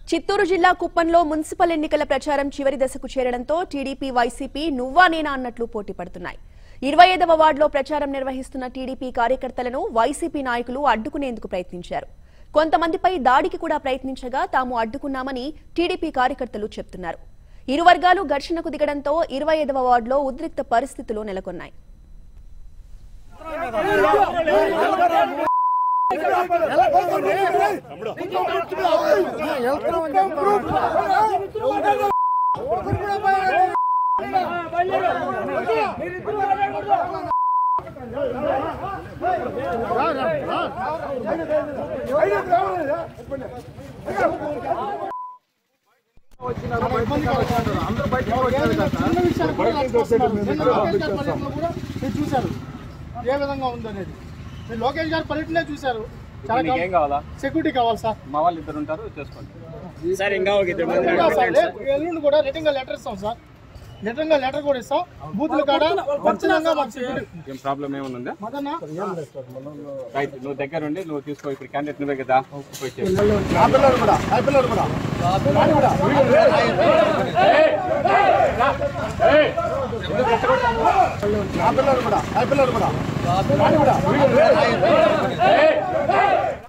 చిత్తూరు జిల్లా కుప్పంలో మున్సిపల్ ఎన్నికల ప్రచారం చివరి దశకు చేరడంతో టీడీపీ వైసీపీ నువ్వా నేనా అన్నట్లు పోటీ పడుతున్నాయి ఇరవై ఐదవ వార్డులో ప్రచారం నిర్వహిస్తున్న టీడీపీ కార్యకర్తలను వైసీపీ నాయకులు అడ్డుకునేందుకు ప్రయత్నించారు కొంతమందిపై దాడికి కూడా ప్రయత్నించగా తాము అడ్డుకున్నామని టీడీపీ కార్యకర్తలు చెప్తున్నారు ఇరు వర్గాలు ఘర్షణకు దిగడంతో ఇరవై ఐదవ వార్డులో ఉద్రిక్త పరిస్థితులు నెలకొన్నాయి చిన్న విషయాలు కూడా రాసుకొస్తున్నారు. నిన్న లోకేష్ గారి పర్యటనలో కూడా మీరు చూశారు ఏ విధంగా ఉందనేది మీరు లోకేష్ గారి పర్యటనే చూశారు చాలా మీకు ఏం కావాలా సెక్యూరిటీ కావాలి సార్ మా వాళ్ళు ఇద్దరు ఉంటారు చేసుకోండి సార్ ఇంకా ఒక ఇద్దరు మంది ఇంకా సార్ లే- ఎల్లుండి కూడా రిటర్న్ గా లెటర్ ఇస్తాం సార్ రిటర్న్ గా లెటర్ కూడా ఇస్తాం బూత్ల కాడ ఖచ్చితంగా మాకు సెక్యూరిటీ ఏం ప్రాబ్లం ఏమైనా ఉందా మదన్న రైట్ నువ్వు దగ్గర ఉండి నువ్వు తీసుకో ఇప్పుడు క్యాండిడేట్ నువ్వే కదా పోయి చేయి. ఆ పిల్లలు కూడా ఆ పిల్లలు కూడా వాడు కూడా ఆ పిల్లలు కూడా ఆ పిల్లలు కూడా వాడు కూడా